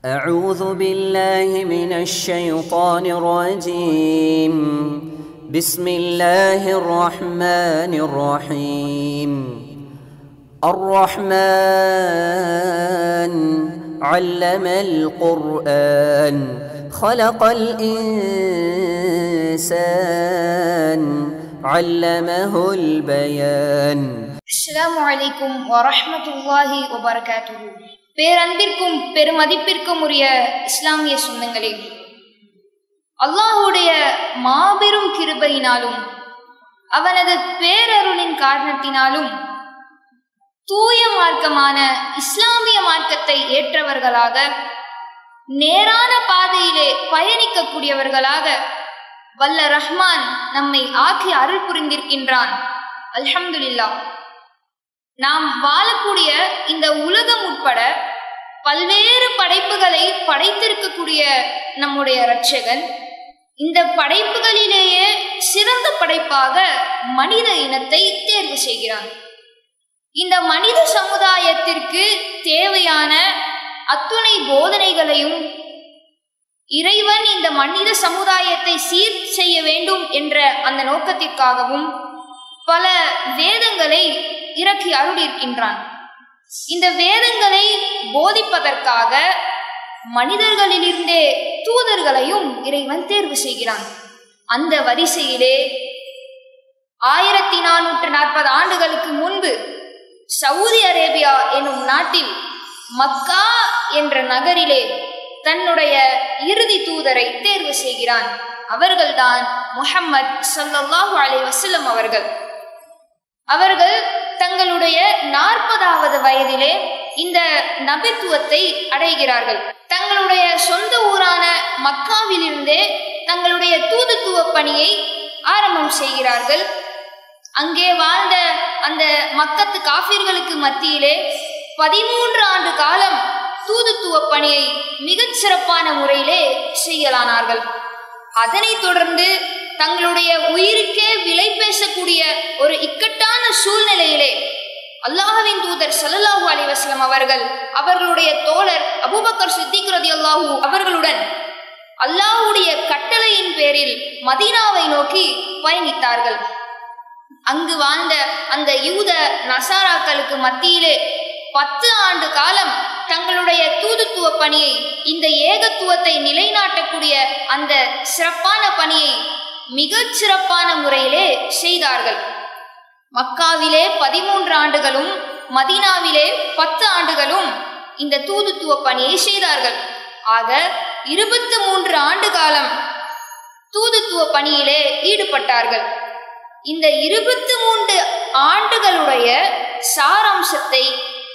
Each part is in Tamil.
أعوذ بالله من الشيطان الرجيم بسم الله الرحمن الرحيم الرحمن علم القرآن خلق الإنسان علمه البيان அஸ்ஸலாமு அலைக்கும் வரஹ்மத்துல்லாஹி வபரகாத்துஹு பேரன்பிற்கும் பெருமதிப்பிற்கும் உரிய இஸ்லாமிய சொந்தங்களே அல்லாஹுடைய மாபெரும் கிருபையினாலும் அவனது பேரருளின் காரணத்தினாலும் தூய மார்க்கமான இஸ்லாமிய மார்க்கத்தை ஏற்றவர்களாக நேரான பாதையிலே பயணிக்கக்கூடியவர்களாக வல்ல ரஹ்மான் நம்மை ஆக்கி அருள் புரிந்திருக்கின்றான் அல்ஹம்துலில்லாஹ் நாம் வாழக்கூடிய இந்த உலகம் உட்பட பல்வேறு படைப்புகளை படைத்திருக்கக்கூடிய நம்முடைய இரட்சகன் இந்த படைப்புகளிலேயே சிறந்த படைப்பாக மனித இனத்தை தேர்வு செய்கிறான் இந்த மனித சமுதாயத்திற்கு தேவையான அத்துணை போதனைகளையும் இறைவன் இந்த மனித சமுதாயத்தை சீர் செய்ய வேண்டும் என்ற அந்த நோக்கத்திற்காகவும் பல வேதங்களை இறக்கி அருளியிருக்கின்றான் இந்த வேதங்களை போதிப்பதற்காக மனிதர்களிலிருந்தே தூதர்களையும் இறைவன் தேர்வு செய்கிறான் அந்த வரிசையிலே ஆயிரத்தி நானூற்று நாற்பது ஆண்டுகளுக்கு முன்பு சவுதி அரேபியா எனும் நாட்டில் மக்கா என்ற நகரிலே தன்னுடைய இறுதி தூதரை தேர்வு செய்கிறான் அவர்கள்தான் முஹம்மத் சல்லல்லாஹு அலை வசல்லம் அவர்கள் அவர்கள் தங்களுடைய நாற்பதாவது வயதிலே இந்த நபித்துவத்தை அடைகிறார்கள் தங்களுடைய சொந்த ஊரான மக்காவிலிருந்தே தங்களுடைய தூதுத்துவ பணியை ஆரம்பம் செய்கிறார்கள் அங்கே வாழ்ந்த அந்த மக்கத்து காஃபிர்களுக்கு மத்தியிலே பதிமூன்று ஆண்டு காலம் தூதுத்துவ பணியை மிகச் சிறப்பான முறையிலே செய்யலானார்கள் அதனைத் தொடர்ந்து தங்களுடைய உயிருக்கே விலை பேசக்கூடிய ஒரு இக்கட்டான சூழ்நிலையிலே அல்லாஹுவின் தூதர் சல்லல்லாஹூ அலிவாஸ்லம் அவர்கள் அவர்களுடைய தோழர் அபூபக்கர் சித்திக் ரதி அல்லாஹூ அவர்களுடன் அல்லாஹுடைய கட்டளையின் பேரில் மதீனாவை நோக்கி பயணித்தார்கள் அங்கு வாழ்ந்த அந்த யூத நசாராக்களுக்கு மத்தியிலே பத்து ஆண்டு காலம் தங்களுடைய தூதுத்துவ பணியை இந்த ஏகத்துவத்தை நிலைநாட்டக்கூடிய அந்த சிறப்பான பணியை மிகச் சிறப்பான முறையிலே செய்தார்கள் மக்காவிலே பதிமூன்று ஆண்டுகளும் மதீனாவிலே பத்து ஆண்டுகளும் இந்த தூதுத்துவ பணியை செய்தார்கள் ஆக இருபத்தி மூன்று ஆண்டு காலம் தூதுத்துவ பணியிலே ஈடுபட்டார்கள் இந்த இருபத்தி மூன்று ஆண்டுகளுடைய சாராம்சத்தை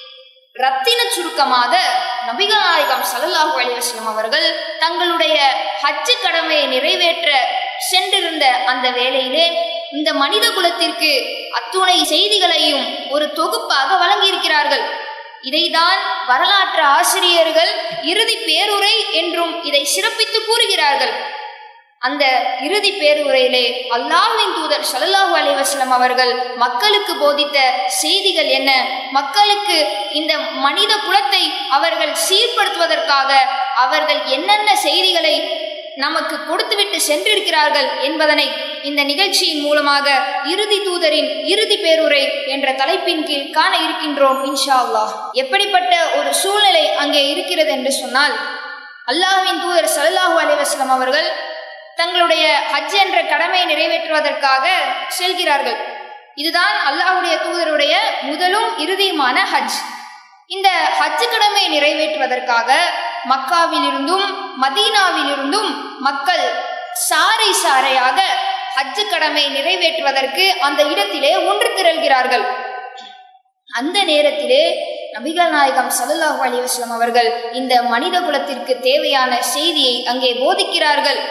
ரத்தின சுருக்கமாக நபிகள் நாயகம் சல்லாஹூ அலிவாஸ்லம் அவர்கள் தங்களுடைய ஹஜ்ஜு கடமையை நிறைவேற்ற சென்றிருந்த அந்த வேளையிலே இந்த மனித குலத்திற்கு அத்துணை செய்திகளையும் ஒரு தொகுப்பாக வழங்கியிருக்கிறார்கள் இதைதான் வரலாற்று ஆசிரியர்கள் இறுதி பேருரை என்றும் இதை சிறப்பித்து கூறுகிறார்கள் அந்த இறுதி பேருரையிலே அல்லாஹின் தூதர் சல்லாஹூ அலிவாஸ்லம் அவர்கள் மக்களுக்கு போதித்த செய்திகள் என்ன மக்களுக்கு இந்த மனித குலத்தை அவர்கள் சீர்படுத்துவதற்காக அவர்கள் என்னென்ன செய்திகளை நமக்கு கொடுத்துவிட்டு சென்றிருக்கிறார்கள் என்பதனை இந்த நிகழ்ச்சியின் மூலமாக இறுதி தூதரின் இறுதி பேருரை என்ற தலைப்பின் கீழ் காண இருக்கின்றோம் இன்ஷா அல்லாஹ் எப்படிப்பட்ட ஒரு சூழ்நிலை அங்கே இருக்கிறது என்று சொன்னால் அல்லாஹ்வின் தூதர் சல்லாஹூ அலிவாஸ்லம் அவர்கள் தங்களுடைய ஹஜ் என்ற கடமையை நிறைவேற்றுவதற்காக செல்கிறார்கள் இதுதான் அல்லாஹுடைய தூதருடைய முதலும் இறுதியுமான ஹஜ் இந்த ஹஜ் கடமையை நிறைவேற்றுவதற்காக மக்காவிலிருந்தும் மதீனாவிலிருந்தும் மக்கள் சாறை சாறையாக ஹஜ் கடமை நிறைவேற்றுவதற்கு அந்த இடத்திலே ஒன்று திரள்கிறார்கள் அந்த நேரத்திலே நபிகள் நாயகம் சல்லாஹூ அலிவாஸ்லாம் அவர்கள் இந்த மனித குலத்திற்கு தேவையான செய்தியை அங்கே போதிக்கிறார்கள்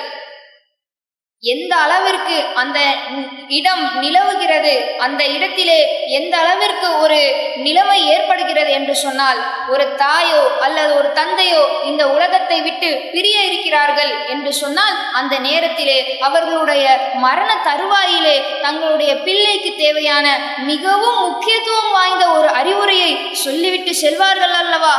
எந்த அளவிற்கு அந்த இடம் நிலவுகிறது அந்த இடத்திலே எந்த அளவிற்கு ஒரு நிலைமை ஏற்படுகிறது என்று சொன்னால் ஒரு தாயோ அல்லது ஒரு தந்தையோ இந்த உலகத்தை விட்டு பிரிய இருக்கிறார்கள் என்று சொன்னால் அந்த நேரத்திலே அவர்களுடைய மரண தருவாயிலே தங்களுடைய பிள்ளைக்கு தேவையான மிகவும் முக்கியத்துவம் வாய்ந்த ஒரு அறிவுரையை சொல்லிவிட்டு செல்வார்கள் அல்லவா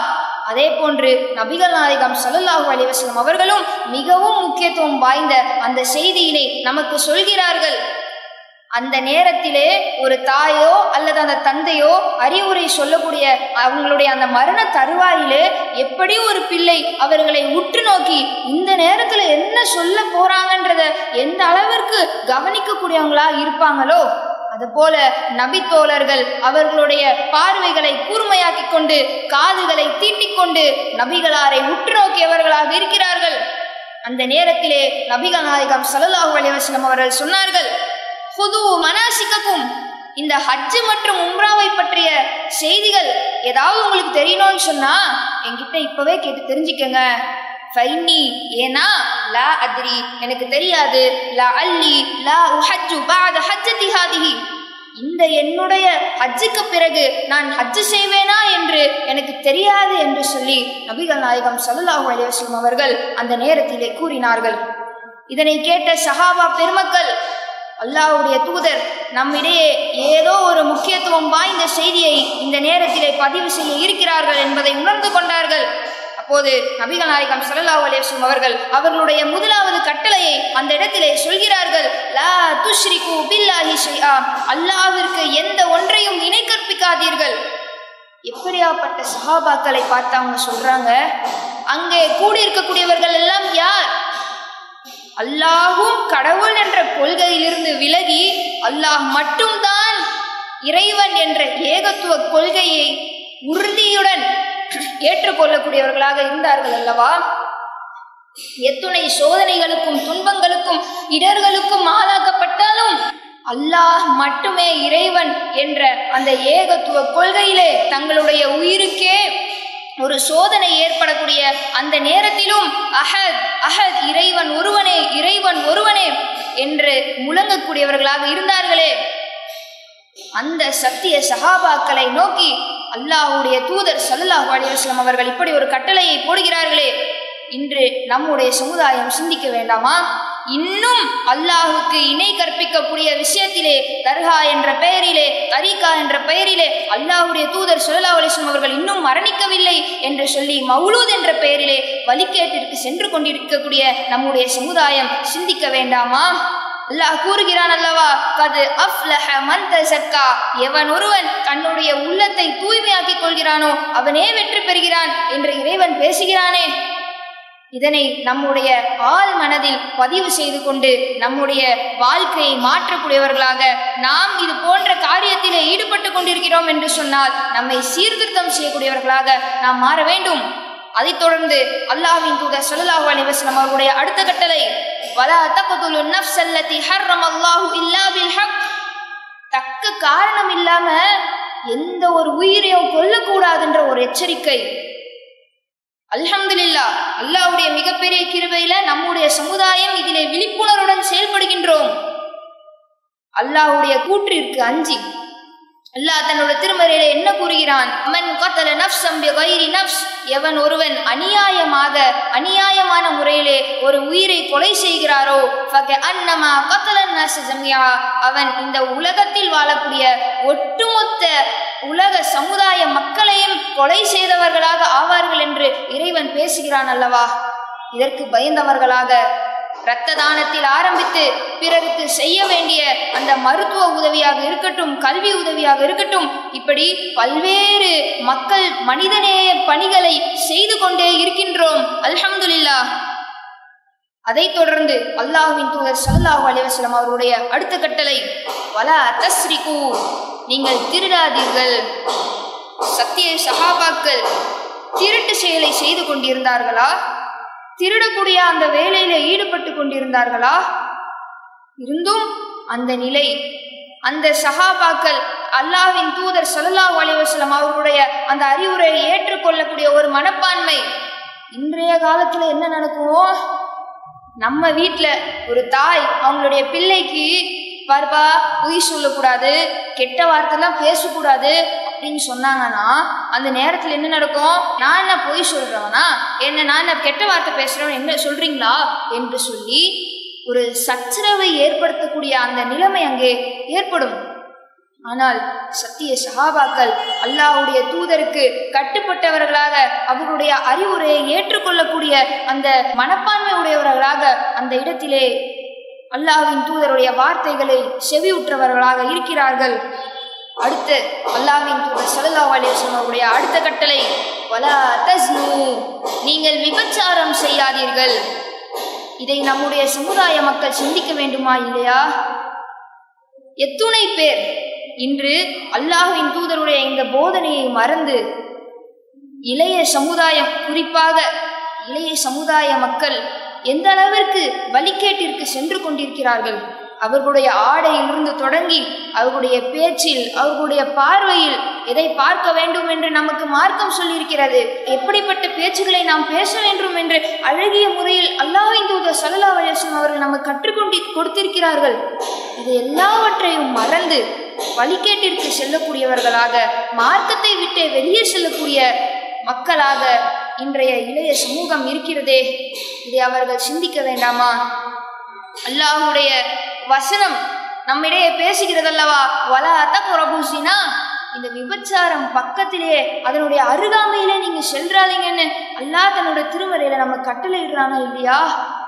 அதே போன்று நபிகள் நாயகம் ஸல்லல்லாஹு அலைஹி வஸல்லம் அவர்களும் மிகவும் முக்கியத்துவம் வாய்ந்த அந்த செய்தியினை நமக்கு சொல்கிறார்கள் அந்த நேரத்திலே ஒரு தாயோ அல்லது அந்த தந்தையோ அறிவுரை சொல்லக்கூடிய அவங்களுடைய அந்த மரண தருவாயிலே எப்படி ஒரு பிள்ளை அவர்களை உற்று நோக்கி இந்த நேரத்துல என்ன சொல்ல போறாங்கன்றத எந்த அளவிற்கு கவனிக்கக்கூடியவங்களா இருப்பாங்களோ அதுபோல நபித்தோழர்கள் அவர்களுடைய பார்வைகளை கூர்மையாக்கி கொண்டு காதுகளை தீட்டிக் கொண்டு நபிகளாரை உற்று நோக்கியவர்களாக இருக்கிறார்கள் அந்த நேரத்திலே நபிகள் நாயகம் ஸல்லல்லாஹு அலைஹி வஸல்லம் அவர்கள் சொன்னார்கள் ஹுது மனாசிக்கக்கும் இந்த ஹஜ்ஜு மற்றும் உம்ராவை பற்றிய செய்திகள் ஏதாவது உங்களுக்கு தெரியணும்னு சொன்னா என்கிட்ட இப்பவே கேட்டு தெரிஞ்சுக்கங்க ஃபைனி ஏனா லா அத்ரி எனக்கு தெரியாது லா அல்லி லா உஹஜ்ஜு பாத ஹஜ்ஜதி ஹாதிஹி இந்த என்னுடைய ஹஜ்ஜுக்கு பிறகு நான் ஹஜ்ஜு செய்வேனா என்று எனக்கு தெரியாது என்று சொல்லி நபிகள் நாயகம் ஸல்லல்லாஹு அலைஹி வஸல்லம் அவர்கள் அந்த நேரத்திலே கூறினார்கள் இதனை கேட்ட சஹாபா பெருமக்கள் அல்லாஹ்வுடைய தூதர் நம்மிடையே ஏதோ ஒரு முக்கியத்துவம் வாய்ந்த செய்தியை இந்த நேரத்திலே பதிவு செய்ய இருக்கிறார்கள் என்பதை உணர்ந்து கொண்டார்கள் அப்போது நபிகள் நாயகம் ஸல்லல்லாஹு அலைஹி வஸல்லம் அவர்கள் அவர்களுடைய முதலாவது கட்டளையை அந்த இடத்திலே சொல்கிறார்கள் லா துஷ்ரிகு பில்லாஹி ஷைஆ அல்லாஹ்விற்கு எந்த ஒன்றையும் இணை கற்பிக்காதீர்கள் எப்படியாப்பட்ட சஹாபாக்களை பார்த்து அவங்க சொல்றாங்க அங்கே கூடியிருக்கக்கூடியவர்கள் எல்லாம் யார் அல்லாஹும் கடவுள் என்ற கொள்கையிலிருந்து விலகி அல்லாஹ் மட்டும்தான் இறைவன் என்ற ஏகத்துவ கொள்கையை உறுதியுடன் ஏற்றுக்கொள்ளக்கூடியவர்களாக இருந்தார்கள் அல்லவா எத்துணை சோதனைகளுக்கும் துன்பங்களுக்கும் இடர்களுக்கும் ஆளாக்கப்பட்டாலும் அல்லாஹ் மட்டுமே இறைவன் என்ற அந்த ஏகத்துவ கொள்கையிலே தங்களுடைய உயிருக்கே ஒரு சோதனை ஏற்படக்கூடிய அந்த நேரத்திலும் அஹத் அஹத் இறைவன் ஒருவனே இறைவன் ஒருவனே என்று முழங்கக்கூடியவர்களாக இருந்தார்களே அந்த சத்திய சஹாபாக்களை நோக்கி அல்லாஹ்வுடைய தூதர் ஸல்லல்லாஹு அலைஹி வஸல்லம் அவர்கள் இப்படி ஒரு கட்டளையை போடுகிறார்களே இன்று நம்முடைய சமுதாயம் சிந்திக்க வேண்டாமா இன்னும் அல்லாஹுக்கு இணை கற்பிக்கக்கூடிய விஷயத்திலே தர்கா என்ற பெயரிலே தரீகா என்ற பெயரிலே அல்லாஹ்வுடைய தூதர் ஸல்லல்லாஹு அலைஹி வஸல்லம் அவர்கள் இன்னும் மரணிக்கவில்லை என்று சொல்லி மௌலூத் என்ற பெயரிலே வழிகேட்டிற்கு சென்று கொண்டிருக்கக்கூடிய நம்முடைய சமுதாயம் சிந்திக்க வேண்டாமா அல்லாஹ் கூறுகிறான் அல்லவா கது அஃப்லஹ மன் தஸக்கா எவன் ஒருவன் தன்னுடைய உள்ளத்தை தூய்மையாக்கிக் கொள்கிறானோ அவனே வெற்றி பெறுகிறான் என்று இறைவன் பேசுகிறானே இதனை நம்முடைய ஆள் மனதில் பதிவு செய்து கொண்டு நம்முடைய வாழ்க்கையை மாற்றக்கூடியவர்களாக நாம் இது போன்ற காரியத்திலே ஈடுபட்டு கொண்டிருக்கிறோம் என்று சொன்னால் நம்மை சீர்திருத்தம் செய்யக்கூடியவர்களாக நாம் மாற வேண்டும் அதைத் தொடர்ந்து அல்லாஹ்வின் தூதர் ஸல்லல்லாஹு அலைஹி வஸல்லம் அவர்களுடைய அடுத்த கட்டளை வலா தக்துலு நஃப்ஸ் அல்லதி ஹர்ரம அல்லாஹு இல்லா பில் ஹக் தக்க காரணம் இல்லாம எந்த ஒரு உயிரையும் கொல்லக்கூடாதுன்ற ஒரு எச்சரிக்கை அல்ஹம்துலில்லா அல்லாஹ்வுடைய மிகப்பெரிய கிருபையில நம்முடைய சமுதாயம் இதிலே விழிப்புணர்வுடன் செயல்படுகின்றோம் அல்லாஹ்வுடைய கூற்றிற்கு அஞ்சி அல்லாஹ் தன்னோட திருமறையில என்ன கூறுகிறான் அமன் கத்தல நஃப்ஸம் பிகைரி நஃப்ஸ் எவன் ஒருவன் அநியாயமாக அநியாயமான முறையிலே ஒரு உயிரை கொலை செய்கிறாரோ ஃபக அன்னமா கத்தலன் ஜமியா அவன் இந்த உலகத்தில் வாழக்கூடிய ஒட்டுமொத்த உலக சமுதாய மக்களையும் கொலை செய்தவர்களாக ஆவார்கள் என்று இறைவன் பேசுகிறான் அல்லவா இதற்கு பயந்தவர்களாக இரத்த தானத்தில் ஆரம்பித்து பிறருக்கு செய்ய வேண்டிய அந்த மருத்துவ உதவியாக இருக்கட்டும் கல்வி உதவியாக இருக்கட்டும் இப்படி பல்வேறு மக்கள் மனிதநேய பணிகளை செய்து கொண்டே இருக்கின்றோம் அல்ஹம்துலில்லா அதைத் தொடர்ந்து அல்லாஹ்வின் தூதர் ஸல்லல்லாஹு அலைஹி வஸல்லம் அவருடைய அடுத்த கட்டளை வலா தஸ்ரிகு நீங்கள் திருடாதீர்கள் சத்திய சஹாபாக்கள் திருட்டு செயலை செய்து கொண்டிருந்தார்களா திருடக்கூடிய அந்த வேலையில ஈடுபட்டு கொண்டிருந்தார்களா இருந்தும் அந்த நிலை அந்த சஹாபாக்கள் அல்லாஹ்வின் தூதர் ஸல்லல்லாஹு அலைஹி வஸல்லம் அவர்களுடைய அந்த அறிவுரையை ஏற்றுக்கொள்ளக்கூடிய ஒரு மனப்பான்மை இன்றைய காலத்துல என்ன நடக்குமோ நம்ம வீட்டில் ஒரு தாய் அவங்களுடைய பிள்ளைக்கு பாருப்பா பொய் சொல்லக்கூடாது கெட்ட வார்த்தைலாம் பேசக்கூடாது அப்படின்னு சொன்னாங்கன்னா அந்த நேரத்தில் என்ன நடக்கும் நான் என்ன பொய் சொல்கிறவனா என்ன நான் என்ன கெட்ட வார்த்தை பேசுகிறவன் என்ன சொல்கிறீங்களா என்று சொல்லி ஒரு சச்சரவை ஏற்படுத்தக்கூடிய அந்த நிலைமை அங்கே ஏற்படும் ஆனால் சத்திய சஹாபாக்கள் அல்லாஹ்வுடைய தூதருக்கு கட்டுப்பட்டவர்களாக அவர்களுடைய அறிவுரையை ஏற்றுக்கொள்ளக்கூடிய அந்த மனப்பான்மை உடையவர்களாக அந்த இடத்திலே அல்லாஹ்வின் தூதருடைய வார்த்தைகளை செவியுற்றவர்களாக இருக்கிறார்கள் அடுத்து அல்லாஹ்வின் தூதர் ஸல்லல்லாஹு அலைஹி வஸல்லம் அவருடைய அடுத்த கட்டளை வலா தஸ்னு நீங்கள் விபச்சாரம் செய்யாதீர்கள் இதை நம்முடைய சமுதாய மக்கள் சிந்திக்க வேண்டுமா இல்லையா எத்துணை பேர் இன்று அல்லாஹ்வின் தூதருடைய இந்த போதனையை மறந்து இளைய சமுதாயம் குறிப்பாக இளைய சமுதாய மக்கள் எந்த அளவிற்கு வழிகேட்டிற்கு சென்று கொண்டிருக்கிறார்கள் அவர்களுடைய ஆடையிலிருந்து தொடங்கி அவர்களுடைய பேச்சில் அவர்களுடைய பார்வையில் எதை பார்க்க வேண்டும் என்று நமக்கு மார்க்கம் சொல்லியிருக்கிறது எப்படிப்பட்ட பேச்சுகளை நாம் பேச வேண்டும் என்று அழகிய முறையில் அல்லாஹ்வின் தூதர் சல்லா அலிஸ்லாம் அவர்கள் நமக்கு கற்றுக்கொண்டு கொடுத்திருக்கிறார்கள் இது எல்லாவற்றையும் மறந்து வழிகேட்டிற்கு செல்லக்கூடியவர்களாக மார்க்கத்தை விட்டு வெளியே செல்லக்கூடிய மக்களாக இன்றைய இளைய சமூகம் இருக்கிறதே இதை அவர்கள் சிந்திக்க வேண்டாமா அல்லாஹுடைய வசனம் நம்மிடையே பேசுகிறதல்லவா வலா அத்தகுரபூசினா இந்த விபச்சாரம் பக்கத்திலே அதனுடைய அருகாமையிலே நீங்க சென்றாதீங்கன்னு அல்லாஹ் தன்னுடைய திருமறையில நம்ம கட்டளை இடுறானா இல்லையா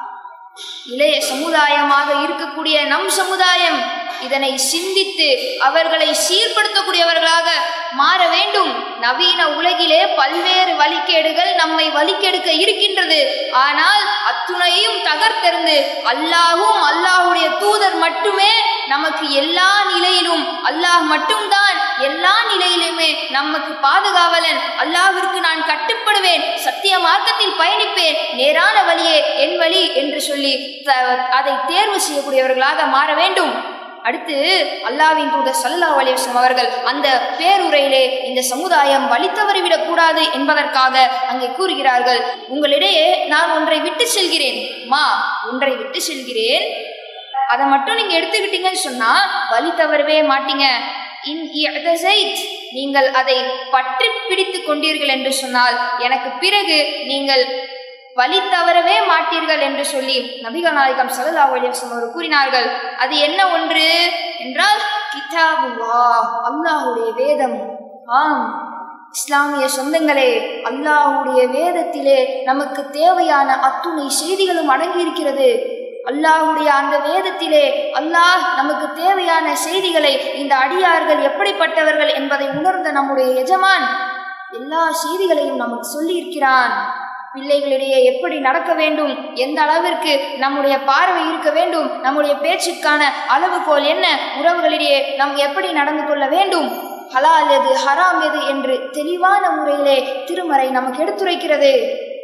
இளைய சமுதாயமாக இருக்கக்கூடிய நம் சமுதாயம் இதனை சிந்தித்து அவர்களை சீர்படுத்தக்கூடியவர்களாக மாற வேண்டும் நவீன உலகிலே பல்வேறு வழிகேடுகள் நம்மை வழிகெடுக்க இருக்கின்றது ஆனால் அத்துணையும் தகர்த்தெறிந்து அல்லாஹும் அல்லாஹுடைய தூதர் மட்டுமே நமக்கு எல்லா நிலையிலும் அல்லாஹ் மட்டும்தான் எல்லா நிலையிலுமே நமக்கு பாதுகாவலன் அல்லாஹ்விற்கு நான் கட்டுப்படுவேன் சத்திய மார்க்கத்தில் பயணிப்பேன் நேரான வழியே என் வழி என்று சொல்லி த- அதை தேர்வு செய்யக்கூடியவர்களாக மாற வேண்டும் அடுத்து அல்லாவின் தூதர் சல்லல்லாஹு அலைஹி வஸல்லம் அவர்கள் அந்த பேருரையிலே இந்த சமுதாயம் வழி தவறிவிடக் கூடாது என்பதற்காக அங்கே கூறுகிறார்கள் உங்களிடையே நான் ஒன்றை விட்டு செல்கிறேன் மா ஒன்றை விட்டு செல்கிறேன் அதை மட்டும் நீங்க எடுத்துக்கிட்டீங்கன்னு சொன்னா வழி தவறவே மாட்டீங்க இன் இஅதஸைத், நீங்கள் அதை பற்றி பிடித்து கொண்டீர்கள் என்று சொன்னால் எனக்கு பிறகு நீங்கள் வழி தவறவே மாட்டீர்கள் என்று சொல்லி நபிகள் நாயகம் ஸல்லல்லாஹு அலைஹி வஸல்லம் அவர்கள் கூறினார்கள் அது என்ன ஒன்று என்றால் கிதாபுல்லாஹ் அல்லாஹ்வுடைய வேதம் ஆம் இஸ்லாமிய சொந்தங்களே அல்லாஹ்வுடைய வேதத்திலே நமக்கு தேவையான அத்துணை செய்திகளும் அடங்கியிருக்கிறது அல்லாஹ்வுடைய அந்த வேதத்திலே அல்லாஹ் நமக்கு தேவையான செய்திகளை இந்த அடியார்கள் எப்படிப்பட்டவர்கள் என்பதை உணர்ந்த நம்முடைய எஜமான் எல்லா செய்திகளையும் நமக்கு சொல்லியிருக்கிறான் பிள்ளைகளிடையே எப்படி நடக்க வேண்டும் எந்த அளவிற்கு நம்முடைய பார்வை இருக்க வேண்டும் நம்முடைய பேச்சுக்கான அளவுகோல் என்ன உறவுகளிடையே நாம் எப்படி நடந்து கொள்ள வேண்டும் ஹலால் எது ஹராம் எது என்று தெளிவான முறையிலே திருமறை நமக்கு எடுத்துரைக்கிறது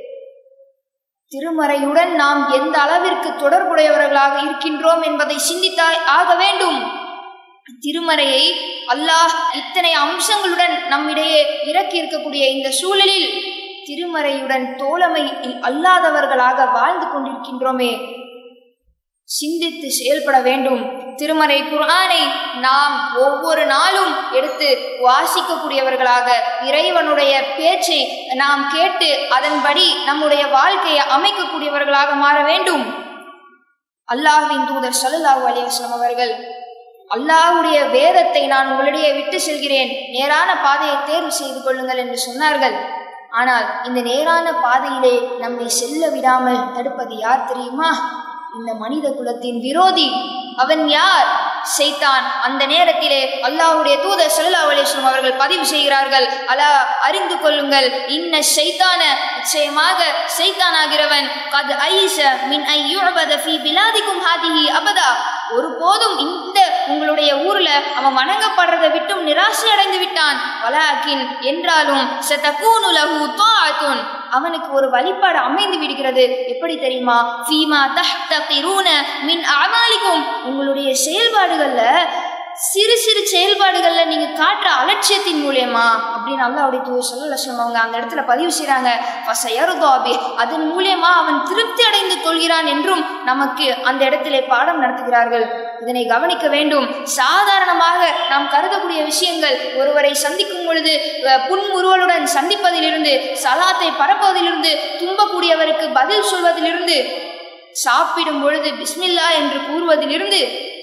திருமறையுடன் நாம் எந்த அளவிற்கு தொடர்புடையவர்களாக இருக்கின்றோம் என்பதை சிந்தித்தாய் ஆக வேண்டும் திருமறையை அல்லாஹ் இத்தனை அம்சங்களுடன் நம்மிடையே இறக்கி இருக்கக்கூடிய இந்த சூழலில் திருமறையுடன் தோழமை அல்லாதவர்களாக வாழ்ந்து கொண்டிருக்கின்றோமே சிந்தித்து செயல்பட வேண்டும் திருமறை குர்ஆனை நாம் ஒவ்வொரு நாளும் எடுத்து வாசிக்கக்கூடியவர்களாக இறைவனுடைய பேச்சை நாம் கேட்டு அதன்படி நம்முடைய வாழ்க்கையை அமைக்கக்கூடியவர்களாக மாற வேண்டும் அல்லாஹ்வின் தூதர் ஸல்லல்லாஹு அலைஹி வஸல்லம் அவர்கள் அல்லாஹ்வுடைய வேதத்தை நான் உங்களிடையே விட்டு செல்கிறேன் நேரான பாதையை தேர்வு செய்து கொள்ளுங்கள் என்று சொன்னார்கள் ஆனால் இந்த நேரான பாதையிலே நம்மை செல்ல விடாமல் தடுப்பது யார் தெரியுமா இந்த மனித குலத்தின் விரோதி அவன் யார் செய்தான் அந்த நேரத்திலே அல்லாஹ்வுடைய தூதர் ஸல்லல்லாஹு அலைஹி வஸல்லம் அவர்கள் பதிவு செய்கிறார்கள் அலா அறிந்து கொள்ளுங்கள் இன்ன ஷைத்தான நிச்சயமாக ஷைத்தானாகிறவன் கத் ஐஸ மின் ஐ யுஅபத ஃபீ பிலாதிக்கும் ஹாதிஹி அபதா ஒருபோதும் இந்த உங்களுடைய ஊர்ல அவன் வணங்கப்படுறதை விட்டும் நிராசை அடைந்து விட்டான் வலாக்கின் என்றாலும் சதகூனு லஹு தாஅத்துன் அவனுக்கு ஒரு வழிபாடு அமைந்து விடுகிறது எப்படி தெரியுமா ஃபீமா தஹ்தகிரூன மின் அமாலிக்கும் உங்களுடைய செயல்பாடுகள்ல சிறு சிறு செயல்பாடுகள்ல நீங்க காட்டுற அலட்சியத்தின் மூலியமா அப்படின்னு அல்லாஹ்வுடைய தூதர் ஸல்லல்லாஹு அவங்க அந்த இடத்துல பதிவு செய்றாங்க ஃபசயருதாபி அதன் மூலியமா அவன் திருப்தி அடைந்து கொள்கிறான் என்றும் நமக்கு அந்த இடத்திலே பாடம் நடத்துகிறார்கள் இதனை கவனிக்க வேண்டும் சாதாரணமாக நாம் கருதக்கூடிய விஷயங்கள் ஒருவரை சந்திக்கும் பொழுது அஹ், புன்முறுவலுடன் சந்திப்பதிலிருந்து சலாத்தை பரப்புவதிலிருந்து துன்பக்கூடியவருக்கு பதில் சொல்வதிலிருந்து சாப்பிடும் பொழுது பிஸ்மில்லா என்று கூறுவதிலிருந்து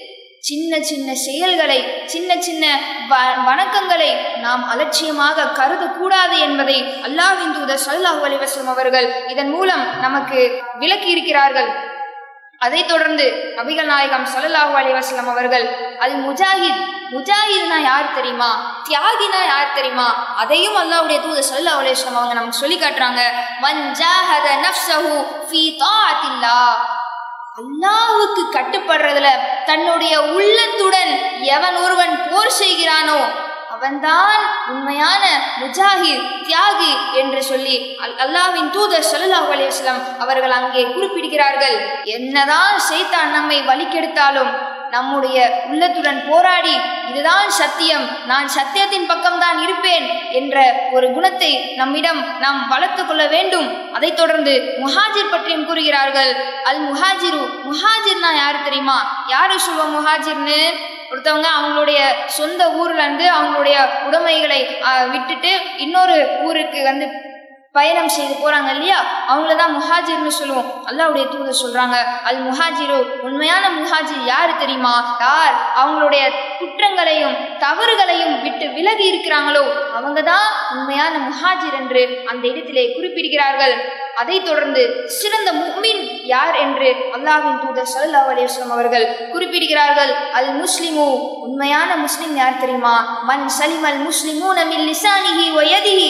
சின்ன சின்ன செயல்களை சின்ன சின்ன வ- வணக்கங்களை நாம் அலட்சியமாக கருதக்கூடாது என்பதை அல்லாஹ்வின் தூதர் ஸல்லல்லாஹு அலைஹி வஸல்லம் அவர்கள் இதன் மூலம் நமக்கு விளக்கி இருக்கிறார்கள் அதைத் தொடர்ந்து நபிகள் நாயகம் ஸல்லல்லாஹு அலைஹி வஸல்லம் அவர்கள் அல் முஜாஹித் முஜாஹித்னா யார் தெரியுமா தியாகினா யார் தெரியுமா அதையும் அல்லாஹ்வுடைய தூதர் ஸல்லல்லாஹு அலைஹி வஸல்லம் அவங்க நமக்கு சொல்லி காட்டுறாங்க மன் ஜாஹத நஃப்ஸஹு ஃபீ தாஅத்தில்லாஹ் அல்லாஹ்வுக்கு கட்டுப்படுறதுல தன்னுடைய உள்ளத்துடன் எவன் ஒருவன் போர் செய்கிறானோ அவன்தான் உண்மையான முஜாஹித் தியாகி என்று சொல்லி அல்- அல்லாஹ்வின் தூதர் ஸல்லல்லாஹு அலைஹி வஸல்லம் அவர்கள் அங்கே குறிப்பிடுகிறார்கள் என்னதான் சைத்தான் நம்மை வழிக்கெடுத்தாலும் நம்முடைய உள்ளத்துடன் போராடி இதுதான் சத்தியம் நான் சத்தியத்தின் பக்கம்தான் இருப்பேன் என்ற ஒரு குணத்தை நம்மிடம் நாம் வளர்த்து கொள்ள வேண்டும் அதைத் தொடர்ந்து முஹாஜிர் பற்றியும் கூறுகிறார்கள் அல் முஹாஜிரு முஹாஜிர்னா யாரு தெரியுமா யாரு சொல்லுவோம் முஹாஜிர்னு ஒருத்தவங்க அவங்களுடைய சொந்த ஊர்ல இருந்து அவங்களுடைய உடைமைகளை ஆஹ், விட்டுட்டு இன்னொரு ஊருக்கு வந்து பயணம் செய்து போறாங்க இல்லையா அவங்கள தான் முஹாஜிர்னு சொல்லுவோம் அல்லாஹ்வுடைய தூதர் சொல்றாங்க அல் முஹாஜிரு உண்மையான முஹாஜிர் யாரு தெரியுமா யார் அவங்களுடைய குற்றங்களையும் தவறுகளையும் விட்டு விலகி இருக்கிறாங்களோ அவங்க தான் உண்மையான முஹாஜிர் என்று அந்த இடத்திலே குறிப்பிடுகிறார்கள் அதைத் தொடர்ந்து சிறந்த முஃமின் யார் என்று அல்லாஹ்வின் தூதர் ஸல்லல்லாஹு அலைஹி வஸல்லம் அவர்கள் குறிப்பிடுகிறார்கள் அல் முஸ்லிமு உண்மையான முஸ்லிம் யார் தெரியுமா மன் சலிமல் முஸ்லிமூன மின் லிசானிஹி வ யதிஹி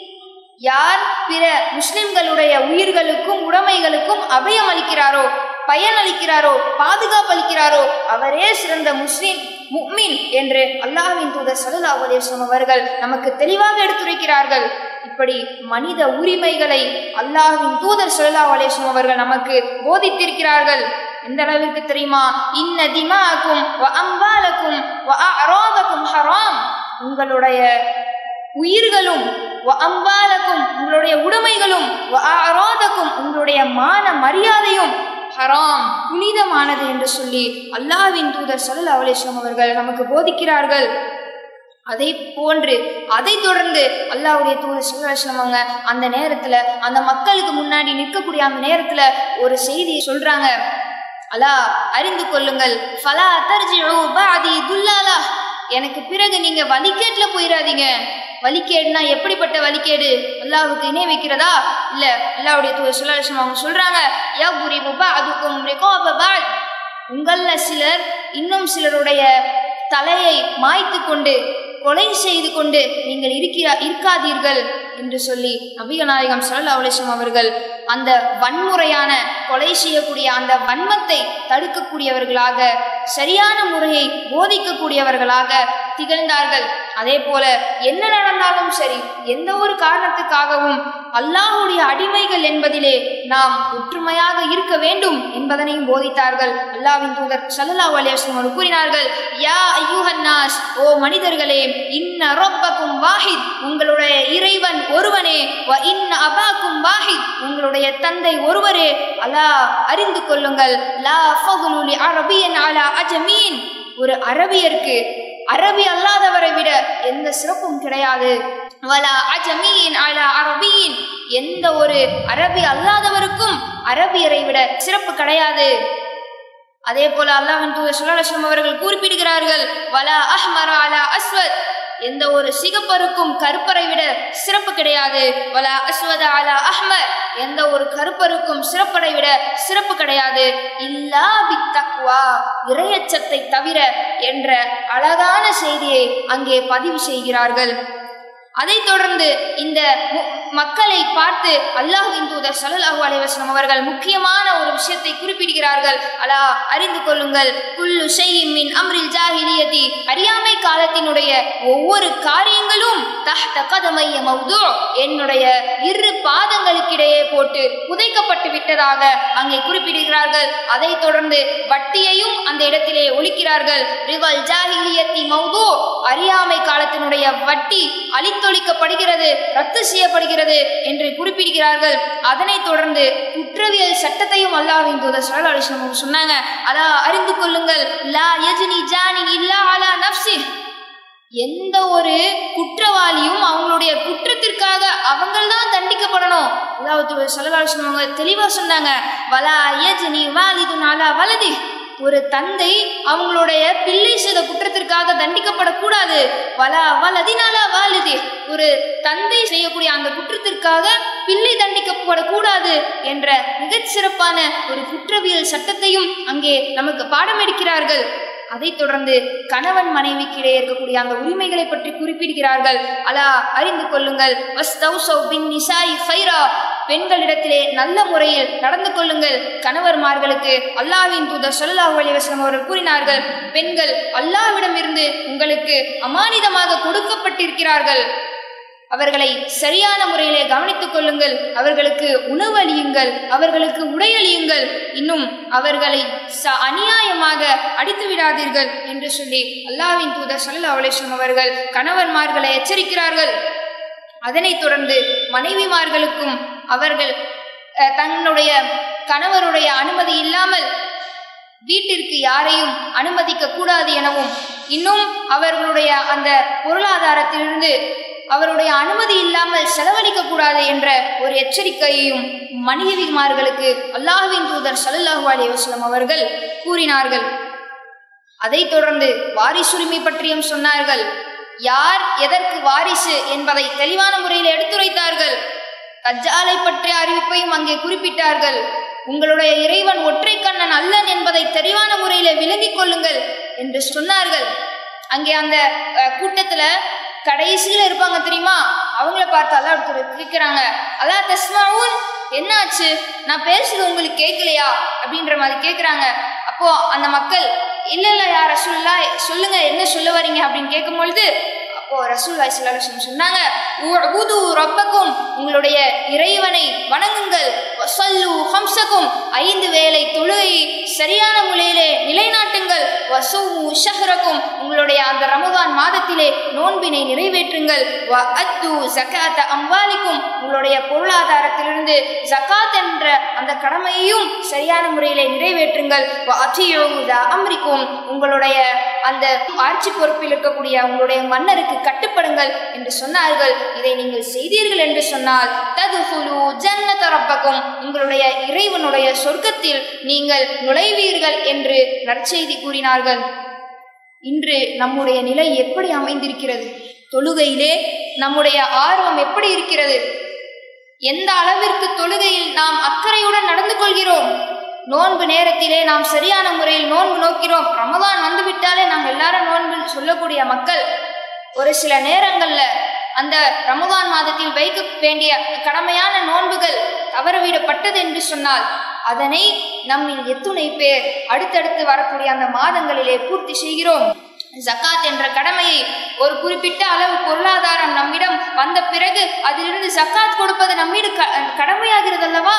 யார் பிற முஸ்லிம்களுடைய உயிர்களுக்கும் உடைமைகளுக்கும் அபயம் அளிக்கிறாரோ பயனளிக்கிறாரோ பாதுகாப்பு அளிக்கிறாரோ அவரே சிறந்த முஸ்லிம் முக்மின் என்று அல்லாஹ்வின் தூதர் ஸல்லல்லாஹு அலைஹி வஸல்லம் அவர்கள் நமக்கு தெளிவாக எடுத்துரைக்கிறார்கள் இப்படி மனித உரிமைகளை அல்லாஹ்வின் தூதர் ஸல்லல்லாஹு அலைஹி வஸல்லம் அவர்கள் நமக்கு போதித்திருக்கிறார்கள் எந்த அளவிற்கு தெரியுமா இன்ன திமாக்கும் வ அம்பாலக்கும் வ அராதக்கும் ஹராம் உங்களுடைய உயிர்களும் வ அம்பாலக்கும் உங்களுடைய உடைமைகளும் வ அராதக்கும் உங்களுடைய மான மரியாதையும் ஹராம் புனிதமானது என்று சொல்லி அல்லாஹ்வின் தூதர் ஸல்லல்லாஹு அலைஹி வஸல்லம் அவர்கள் நமக்கு போதிக்கிறார்கள் அதை போன்று அதை தொடர்ந்து அல்லாஹ்வுடைய தூதர் ஸல்லல்லாஹு அலைஹி வஸல்லம் அவங்க அந்த நேரத்துல அந்த மக்களுக்கு முன்னாடி நிற்கக்கூடிய அந்த நேரத்துல ஒரு செய்தியை சொல்றாங்க அலா அறிந்து கொள்ளுங்கள் ஃபலா தர்ஜிஉ பஅதி துல்லாலா எனக்கு பிறகு நீங்க வழிகேட்டுல போயிடாதீங்க வழிகேடுனா எப்படிப்பட்ட வழிகேடு அல்லாஹ்வுக்கு இணை வைக்கிறதா இல்ல அல்லாஹ்வுடைய தூதர் ஸல்லல்லாஹு அலைஹி வஸல்லம் அவங்க சொல்றாங்க யபுரிபு பஅதுக்கும் ரிகாப பஅத் உங்கள சிலர் இன்னும் சிலருடைய தலையை மாய்த்து கொண்டு கொலை செய்து கொண்டு நீங்கள் இருக்கிறா இருக்காதீர்கள் என்று சொல்லி நபிகள் நாயகம் ஸல்லல்லாஹு அலைஹி வஸல்லம் அவர்கள் அந்த வன்முறையான கொலை செய்யக்கூடிய அந்த வன்மத்தை தடுக்கக்கூடியவர்களாக சரியான முறையை போதிக்கக்கூடியவர்களாக திகழ்ந்தார்கள் அதே போல என்ன நடந்தாலும் சரி எந்த ஒரு காரணத்துக்காகவும் அல்லாஹுடைய அடிமைகள் என்பதிலே நாம் ஒற்றுமையாக இருக்க வேண்டும் என்பதனையும் போதித்தார்கள் அல்லாஹ்வின் தூதர் ஸல்லல்லாஹு அலைஹி வஸல்லம் அவர்கள் கூறினார்கள் யா ஐயுஹன்னாஸ் ஓ மனிதர்களே இன்ன ரப்பக்கும் வாஹித் உங்களுடைய இறைவன் ஒருவனே வ இன்ன அபாக்கும் வாஹித் உங்களுடைய தந்தை ஒருவரே அலா அறிந்து கொள்ளுங்கள் லா ஃபதுலு லி அரபியன் அலா அஜமீன் ஒரு அரபியருக்கு அரபி அல்லாதவரை விட எந்த சிறப்பும் கிடையாது வலா அஜமீன் அலா அரபியின் எந்த ஒரு அரபி அல்லாதவருக்கும் அரபியரை விட சிறப்பு கிடையாது அதே போல அல்லாஹ்வின் தூதர் ஸல்லல்லாஹு அலைஹி வஸல்லம் அவர்கள் குறிப்பிடுகிறார்கள் வலா அஹ்மர அலா அஸ்வத் எந்த ஒரு சிகப்பருக்கும் கருப்பரை விட சிறப்பு கிடையாது வலா அஸ்வத அலா அஹ்மர் எந்த ஒரு கருப்பருக்கும் சிறப்பரை விட சிறப்பு கிடையாது இல்லா பித்தக்வா இறையச்சத்தை தவிர என்ற அழகான செய்தியை அங்கே பதிவு செய்கிறார்கள் அதைத் தொடர்ந்து இந்த மு- மக்களை பார்த்து அல்லாஹ்வின் தூதர் ஸல்லல்லாஹு அலைஹி வஸல்லம் அவர்கள் முக்கியமான ஒரு விஷயத்தை குறிப்பிடுகிறார்கள் அலா அறிந்து கொள்ளுங்கள் குல்லு ஷைஇன் மின் அம்ரில் ஜாஹிலியதி அறியாமை காலத்தினுடைய ஒவ்வொரு காரியங்களும் தஹ்த கதமைய மௌது என்னுடைய இரு பாதங்களுக்கிடையே போட்டு புதைக்கப்பட்டு விட்டதாக அங்கே குறிப்பிடுகிறார்கள் அதைத் தொடர்ந்து வட்டியையும் அந்த இடத்திலே ஒழிக்கிறார்கள் ரிவல் ஜாஹிலியத்தி மௌது அறியாமை காலத்தினுடைய வட்டி அழித்தொழிக்கப்படுகிறது ரத்து செய்யப்படுகிறது என்று குறிப்பிடுகிறார்கள் அதனைத் தொடர்ந்து குற்றவியல் சட்டத்தையும் அல்லாஹ்வின் தூதர் ஸல்லல்லாஹு அலைஹி வஸல்லம் சொன்னாங்க அலா அறிந்து கொள்ளுங்கள் லா யஜ்னி ஜானி இல்லா அலா நஃப்ஸி எந்த ஒரு குற்றவாளியும் அவங்களுடைய குற்றத்திற்காக அவங்கள் தான் தண்டிக்கப்படணும் அல்லாஹ் தூதர் ஸல்லல்லாஹு அலைஹி வஸல்லம் அவங்க தெளிவா சொன்னாங்க வலா யஜ்னி வாலிதுன் அலா வலதி ஒரு தந்தை அவங்களுடைய பிள்ளை செய்த குற்றத்திற்காக தண்டிக்கப்படக்கூடாது வல வலதினால வாழுது ஒரு தந்தை செய்யக்கூடிய அந்த குற்றத்திற்காக பிள்ளை தண்டிக்கப்படக்கூடாது என்ற மிகச் சிறப்பான ஒரு குற்றவியல் சட்டத்தையும் அங்கே நமக்கு பாடம் எடுக்கிறார்கள் அதைத் தொடர்ந்து கணவன் மனைவிக்கிடையே இருக்கக்கூடிய அந்த உரிமைகளை பற்றி குறிப்பிடுகிறார்கள் அலா அறிந்து கொள்ளுங்கள் வஸ்தௌசௌ பின் நிசாய் ஃபைரா பெண்களிடத்திலே நல்ல முறையில் நடந்து கொள்ளுங்கள் கணவர்மார்களுக்கு அல்லாஹ்வின் தூதர் ஸல்லல்லாஹு அலைஹி வஸல்லம் அவர்கள் கூறினார்கள் பெண்கள் அல்லாஹ்விடமிருந்து உங்களுக்கு அமானிதமாக கொடுக்கப்பட்டிருக்கிறார்கள் அவர்களை சரியான முறையிலே கவனித்துக் கொள்ளுங்கள் அவர்களுக்கு உணவு அளியுங்கள் அவர்களுக்கு உடை அளியுங்கள் இன்னும் அவர்களை ச அநியாயமாக அடித்து விடாதீர்கள் என்று சொல்லி அல்லாஹ்வின் தூதர் ஸல்லல்லாஹு அலைஹி வஸல்லம் அவர்கள் கணவன்மார்களை எச்சரிக்கிறார்கள் அதனைத் தொடர்ந்து மனைவிமார்களுக்கும் அவர்கள் அஹ், தன்னுடைய கணவருடைய அனுமதி இல்லாமல் வீட்டிற்கு யாரையும் அனுமதிக்க கூடாது எனவும் இன்னும் அவர்களுடைய அந்த பொருளாதாரத்திலிருந்து அவருடைய அனுமதி இல்லாமல் செலவழிக்க கூடாது என்ற ஒரு எச்சரிக்கையையும் மனைவிமார்களுக்கு அல்லாஹ்வின் தூதர் ஸல்லல்லாஹு அலைஹி வஸல்லம் அவர்கள் கூறினார்கள் அதைத் தொடர்ந்து வாரிசுரிமை பற்றியும் சொன்னார்கள் யார் எதற்கு வாரிசு என்பதை தெளிவான முறையில் எடுத்துரைத்தார்கள் தஜ்ஜாலை பற்றிய அறிவிப்பையும் அங்கே குறிப்பிட்டார்கள் உங்களுடைய இறைவன் ஒற்றை கண்ணன் அல்லன் என்பதை தெளிவான முறையில விளங்கிக் கொள்ளுங்கள் என்று சொன்னார்கள் அங்கே அந்த அஹ், கூட்டத்துல கடைசியில இருப்பாங்க தெரியுமா அவங்கள பார்த்து அல்லா ஒருத்தர் கேட்கிறாங்க அல்லா தஸ்மாவும் என்னாச்சு நான் பேசுறது உங்களுக்கு கேட்கலையா அப்படின்ற மாதிரி கேட்குறாங்க அப்போ அந்த மக்கள் இல்ல இல்ல யார் ரசூல்லா சொல்லுங்க என்ன சொல்ல வரீங்க அப்படின்னு கேட்கும் பொழுது அப்போ ரசூல்லாய் ஸல்லல்லாஹு சொன்னாங்க உஅபுது ரப்பக்கும் உங்களுடைய இறைவனை வணங்குங்கள் வஸல்லு ஹம்சக்கும் ஐந்து வேளை தொழுகை சரியான முறையிலே நிலைநாட்டுங்கள் வசூமு ஷஹ்ரக்கும் உங்களுடைய அந்த ரமதான் மாதத்திலே நோன்பினை நிறைவேற்றுங்கள் வ அத்து ஜகாத்த அம்வாலிக்கும் உங்களுடைய பொருளாதாரத்திலிருந்து ஜகாத் என்ற அந்த கடமையையும் சரியான முறையிலே நிறைவேற்றுங்கள் வ அத்தியு த அம்ரிக்கும் உங்களுடைய அந்த ஆட்சி பொறுப்பில் இருக்கக்கூடிய உங்களுடைய மன்னருக்கு கட்டுப்படுங்கள் என்று சொன்னார்கள் இதை நீங்கள் செய்தீர்கள் என்று சொன்னால் ததுகுலு ஜன்னத ரப்பக்கும் உங்களுடைய இறைவனுடைய சொர்க்கத்தில் நீங்கள் நுழைவீர்கள் என்று நற்செய்தி கூறினார்கள் இன்று நம்முடைய நிலை எப்படி அமைந்திருக்கிறது தொழுகையிலே நம்முடைய ஆர்வம் எப்படி இருக்கிறது எந்த அளவிற்கு தொழுகையில் நாம் அக்கறையுடன் நடந்து கொள்கிறோம் நோன்பு நேரத்திலே நாம் சரியான முறையில் நோன்பு நோக்கிறோம் ரமதான் வந்துவிட்டாலே நாங்கள் எல்லாரும் நோன்பு சொல்லக்கூடிய மக்கள் ஒரு சில நேரங்கள்ல அந்த ரமதான் மாதத்தில் வைக்க வேண்டிய கடமையான நோன்புகள் தவறவிடப்பட்டது என்று சொன்னால் அதனை நம்மில் எத்துணை பேர் அடுத்தடுத்து வரக்கூடிய அந்த மாதங்களிலே பூர்த்தி செய்கிறோம் ஜகாத் என்ற கடமையை ஒரு குறிப்பிட்ட அளவு பொருளாதாரம் நம்மிடம் வந்த பிறகு அதிலிருந்து ஜக்காத் கொடுப்பது நம்மீடு க கடமையாகிறது அல்லவா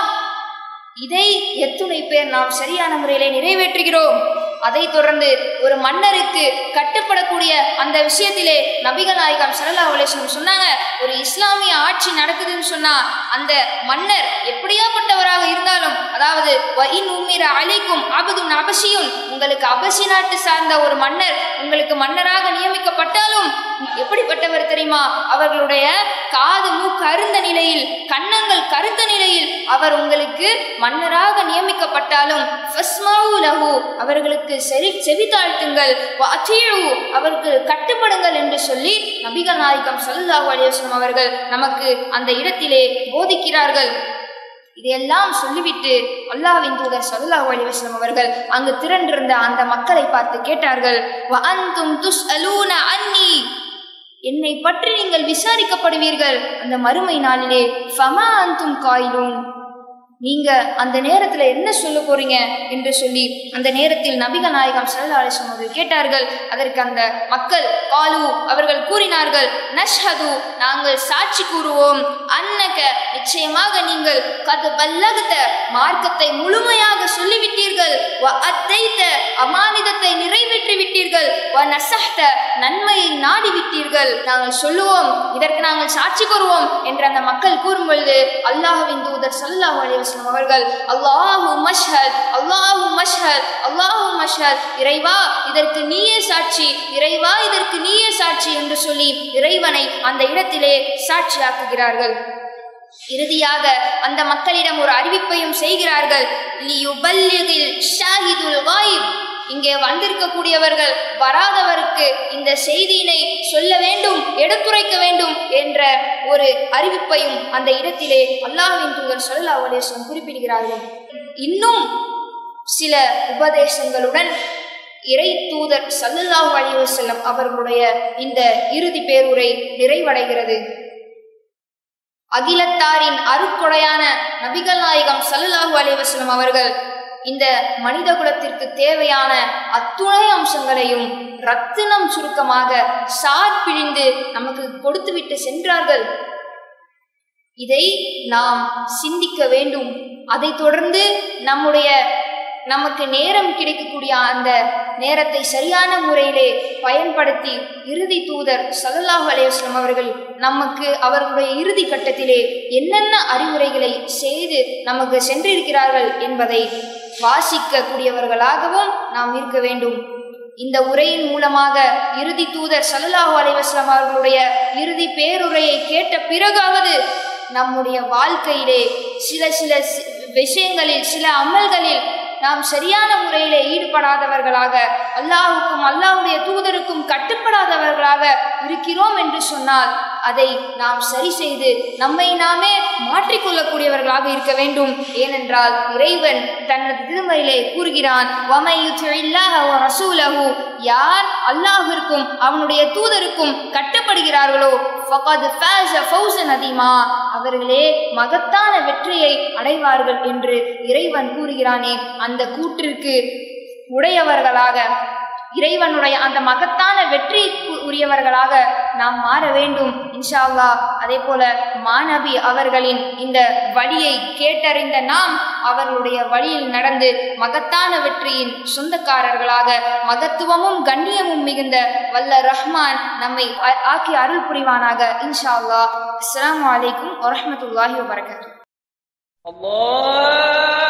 இதை எத்துணை பேர் நாம் சரியான முறையிலே நிறைவேற்றுகிறோம் அதைத் தொடர்ந்து ஒரு மன்னருக்கு கட்டுப்படக்கூடிய அந்த விஷயத்திலே நபிகள் நாயகம் ஸல்லல்லாஹு அலைஹி வஸல்லம் சொன்னாங்க ஒரு இஸ்லாமிய ஆட்சி நடக்குதுன்னு சொன்னா அந்த மன்னர் எப்படியாப்பட்டவராக இருந்தாலும் அதாவது வ இன் உம்மிர அலைக்கும் அபதும் அபசியும் உங்களுக்கு அபசி நாட்டு சார்ந்த ஒரு மன்னர் உங்களுக்கு மன்னராக நியமிக்கப்பட்டாலும் எப்படிப்பட்டவர் தெரியுமா அவர்களுடைய காது மூக்கு அருந்த நிலையில் கன்னங்கள் கருத்த நிலையில் அவர் உங்களுக்கு மன்னராக நியமிக்கப்பட்டாலும் ஃபஸ்மாவு லஹு அவர்களுக்கு செவி செவி தாழ்த்துங்கள் வஅதீஉ அவருக்கு கட்டுப்படுங்கள் என்று சொல்லி நபிகள் நாயகம் ஸல்லல்லாஹு அலைஹி வஸல்லம் அவர்கள் நமக்கு அந்த இடத்திலே போதிக்கிறார்கள் இதையெல்லாம் சொல்லிவிட்டு அல்லாஹ்வின் தூதர் ஸல்லல்லாஹு அலைஹி வஸல்லம் அவர்கள் அங்கு திரண்டிருந்த அந்த மக்களை பார்த்து கேட்டார்கள் வ அன்தும் துஸ்அலூன அன்னி என்னை பற்றி நீங்கள் விசாரிக்கப்படுவீர்கள் அந்த மறுமை நாளிலே ஃபமா அந்தும் காயிலும் நீங்க அந்த நேரத்துல என்ன சொல்ல போறீங்க என்று சொல்லி அந்த நேரத்தில் நபிக நாயகம் ஸல்லல்லாஹு அலைஹி வஸல்லம் அவர்கள் கேட்டார்கள் அதற்கு அந்த மக்கள் காலு அவர்கள் கூறினார்கள் நஷ்ஹது நாங்கள் சாட்சி கூறுவோம் அன்னக நிச்சயமாக நீங்கள் கது பல்லகத்த மார்க்கத்தை முழுமையாக சொல்லிவிட்டீர்கள் வ அத்தைத்த அமானிதத்தை நிறைவேற்றி விட்டீர்கள் வ நசஹ்த நன்மையை நாடி விட்டீர்கள் நாங்கள் சொல்லுவோம் இதற்கு நாங்கள் சாட்சி கூறுவோம் என்று அந்த மக்கள் கூறும் பொழுது அல்லாஹ்வின் தூதர் ஸல்லல்லாஹு அலைஹி வஸல்லம் அவர்கள் அல்லாஹு மஷ்ஹத் அல்லாஹு மஷ்ஹத் அல்லாஹு மஷ்ஹத் இறைவா இதற்கு நீயே சாட்சி இறைவா இதற்கு நீயே சாட்சி என்று சொல்லி இறைவனை அந்த இடத்திலே சாட்சியாக்குகிறார்கள் இறுதியாக அந்த மக்களிடம் ஒரு அறிவிப்பையும் செய்கிறார்கள் லியுபல்லிகில் ஷாஹிதுல் காயிப் இங்கே வந்திருக்கக்கூடியவர்கள் வராதவருக்கு இந்த செய்தியினை சொல்ல வேண்டும் எடுத்துரைக்க வேண்டும் என்ற ஒரு அறிவிப்பையும் அந்த இடத்திலே அல்லாஹ்வின் தூதர் ஸல்லல்லாஹு அலைஹி வஸல்லம் குறிப்பிடுகிறார்கள் இன்னும் சில உபதேசங்களுடன் இறை தூதர் ஸல்லல்லாஹு அலைஹி வஸல்லம் அவர்களுடைய இந்த இறுதி பேருரை நிறைவடைகிறது அகிலத்தாரின் அருட்கொடையான நபிகள் நாயகம் ஸல்லல்லாஹு அலைஹி வஸல்லம் அவர்கள் இந்த மனித குலத்திற்கு தேவையான அத்துணை அம்சங்களையும் ரத்தினம் சுருக்கமாக சார் பிழிந்து நமக்கு கொடுத்துவிட்டு சென்றார்கள் இதை நாம் சிந்திக்க வேண்டும் அதைத் தொடர்ந்து நம்முடைய நமக்கு நேரம் கிடைக்கக்கூடிய அந்த நேரத்தை சரியான முறையிலே பயன்படுத்தி இறுதி தூதர் ஸல்லல்லாஹு அலைஹி வஸல்லம் அவர்கள் நமக்கு அவர்களுடைய இறுதி கட்டத்திலே என்னென்ன அறிவுரைகளை செய்து நமக்கு சென்றிருக்கிறார்கள் என்பதை வாசிக்கக்கூடியவர்களாகவும் நாம் இருக்க வேண்டும் இந்த உரையின் மூலமாக இறுதி தூதர் ஸல்லல்லாஹு அலைஹி வஸல்லம் அவர்களுடைய இறுதி பேருரையை கேட்ட பிறகாவது நம்முடைய வாழ்க்கையிலே சில சில சி- விஷயங்களில் சில அமல்களில் நாம் சரியான முறையிலே ஈடுபடாதவர்களாக அல்லாஹுக்கும் அல்லாஹ்வுடைய தூதருக்கும் கட்டுப்படாதவர்களாக இருக்கிறோம் என்று சொன்னால் அதை நாம் சரி செய்து நம்மை நாமே மாற்றிக்கொள்ளக்கூடியவர்களாக இருக்க வேண்டும் ஏனென்றால் இறைவன் தனது திருமறையிலே கூறுகிறான் "வமை யுத்திஇல்லாஹ வ ரசூலஹு", யார் அல்லாஹ்விற்கும் அவனுடைய தூதருக்கும் கட்டுப்படுகிறார்களோ ஃபகத் ஃபாஸ ஃபௌஸன் அதீமா அவர்களே மகத்தான வெற்றியை அடைவார்கள் என்று இறைவன் கூறுகிறானே அந்த கூற்றிற்கு உடையவர்களாக இறைவனுடைய அந்த மகத்தான வெற்றி உரியவர்களாக நாம் மாற வேண்டும் இன்ஷா அல்லாஹ் அதே போல மாணவி அவர்களின் இந்த வழியை கேட்டறிந்த நாம் அவர்களுடைய வழியில் நடந்து மகத்தான வெற்றியின் சொந்தக்காரர்களாக மகத்துவமும் கண்ணியமும் மிகுந்த வல்ல ரஹ்மான் நம்மை ஆ- ஆக்கி அருள் புரிவானாக இன்ஷா அல்லாஹ் அஸ்ஸலாமு அலைக்கும் வரஹ்மத்துல்லாஹி வபரகாத்துஹு الله